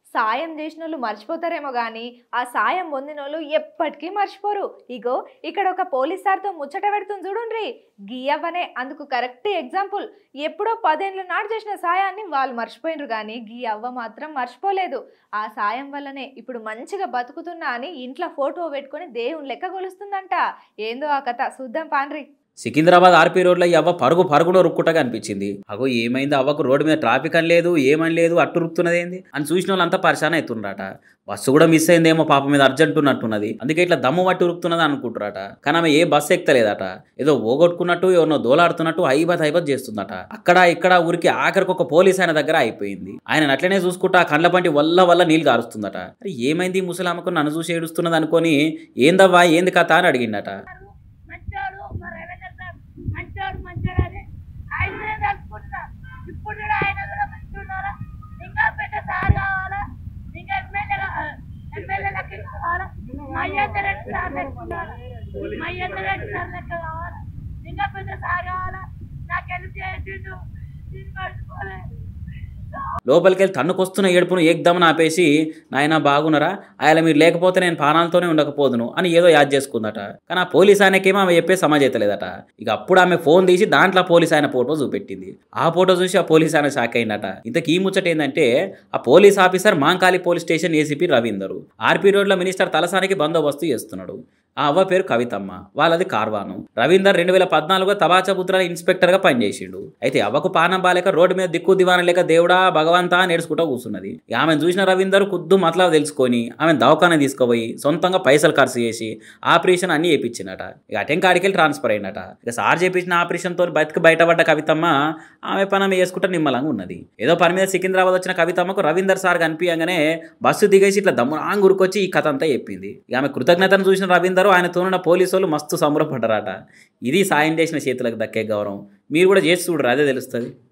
సాయం చేసిన వాళ్ళు మర్చిపోతారేమో కానీ ఆ సాయం పొందిన వాళ్ళు ఎప్పటికీ మర్చిపోరు ఇగో ఇక్కడ ఒక పోలీస్ సార్తో ముచ్చట పెడుతుంది చూడుండ్రి గీయవ్వనే అందుకు కరెక్ట్ ఎగ్జాంపుల్ ఎప్పుడో పదేళ్ళ నాడు చేసిన సాయాన్ని వాళ్ళు మర్చిపోయినరు కానీ గీ అవ్వ మాత్రం మర్చిపోలేదు ఆ సాయం వల్లనే ఇప్పుడు మంచిగా బతుకుతున్నా అని ఇంట్లో ఫోటో పెట్టుకొని దేవుని లెక్క కొలుస్తుందంట ఏందో ఆ కథ చూద్దాం పాన్రి సికింద్రాబాద్ ఆర్పీ రోడ్లో ఈ అవ్వ పరుగు పరుగులో రుక్కుటగా అనిపించింది అగో ఏమైంది అవ్వకు రోడ్డు మీద ట్రాఫిక్ అని లేదు ఏమని లేదు అట్టు రుక్కుతున్నది ఏంది అని చూసిన వాళ్ళంతా పరిశాన అవుతుండ్రట బస్సు కూడా మిస్ అయిందేమో పాప మీద అర్జెంట్ ఉన్నట్టున్నది అందుకే ఇట్లా దమ్ము పట్టి ఉరుకుతున్నది అనుకుంటారట కానీ ఆమె ఏ బస్సు ఎక్కలేదట ఏదో ఓగొట్టుకున్నట్టు ఎవరినో దోలాడుతున్నట్టు హైబత్ హైబత్ చేస్తుందట అక్కడ ఇక్కడ ఊరికి ఆఖరికి ఒక పోలీస్ ఆయన దగ్గర అయిపోయింది ఆయన అట్లనే చూసుకుంటా కండ్ల పంటి వల్ల వల్ల నీళ్ళు కారుస్తుందట అరే ఏమైంది ఈ ముసలామకు నన్ను చూసి ఏడుస్తున్నది అనుకొని ఏందవ్వా ఏంది కథ అని అడిగిందట మంచోడు మరి రవీంద్ర సార్ మంచోడు మంచోడు అని ఆయననే తలుపుకుంటున్నా ఇప్పుడు కూడా ఆయన కూడా మంచున్నారా ఇంకా పెద్ద సార్ కావాలా ఇంకా ఎమ్మెల్యే ఎమ్మెల్యే లెక్క కావాలా మహేందర్ రెడ్డి సార్ లెక్క కావాలా మహేందర్ రెడ్డి సార్ లెక్క కావాలా ఇంకా పెద్ద సార్ కావాలా నాకు హెల్ప్ చేసిండు నేను మర్చిపోలేదు లోపలికి వెళ్ళి తన్నుకొస్తున్న ఏడుపును ఏకదమని ఆపేసి నాయన బాగున్నారా ఆయన మీరు లేకపోతే నేను ప్రాణాలతోనే ఉండకపోదును అని ఏదో యాద్ చేసుకుందట కానీ ఆ పోలీస్ ఆయనకేమో ఆమె చెప్పే సమాజైతలేదట ఇక అప్పుడు ఆమె ఫోన్ తీసి దాంట్లో ఆ పోలీస్ ఆయన ఫోటో చూపెట్టింది ఆ ఫోటో చూసి ఆ పోలీస్ ఆయన షాక్ అయిందట ఇంతకీ ఈ ముచ్చట ఏంటంటే ఆ police officer Mankali police station ACP Ravinder RP రోడ్లో మినిస్టర్ తలసానికి బందోబస్తు చేస్తున్నాడు ఆ అవ్వ పేరు కవితమ్మ వాళ్ళది కార్వాను రవీందర్ రెండు వేల పద్నాలుగులో తబాచాపుత్ర ఇన్స్పెక్టర్ గా పనిచేసిండు అయితే అవ్వకు పానం బాలేక రోడ్డు మీద దిక్కు దివాన లేక దేవుడా భగవంతా నేర్చుకుంటూ కూర్చున్నది ఇక ఆమెను చూసిన రవీందర్ కుద్దు మతలా తెలుసుకొని ఆమె దవాఖాన తీసుకుపోయి సొంతంగా పైసలు ఖర్చు చేసి ఆపరేషన్ అన్ని చేయించినట ఇక అటెం కాడికి ట్రాన్స్ఫర్ అయినట ఇక సార్ చేపించిన ఆపరేషన్ తో బతికి బయటపడ్డ కవితమ్మ ఆమె పని ఆమె చేసుకుంటా నిమ్మలంగా ఉన్నది ఏదో పని మీద సికింద్రాబాద్ వచ్చిన కవితమ్మకు రవీందర్ సార్ కనిపించగానే బస్సు దిగేసి ఇట్లా దమ్మురాంగ్ ఉరికొచ్చి ఈ కథ అంతా చెప్పింది ఇక ఆమె కృతజ్ఞతను చూసిన రవీందర్ ఆయనతో ఉన్న పోలీసు వాళ్ళు మస్తు సంబరపడ్డారట ఇది సాయం చేసిన చేతులకు దక్కే గౌరవం మీరు కూడా చేసి చూడరు అదే తెలుస్తుంది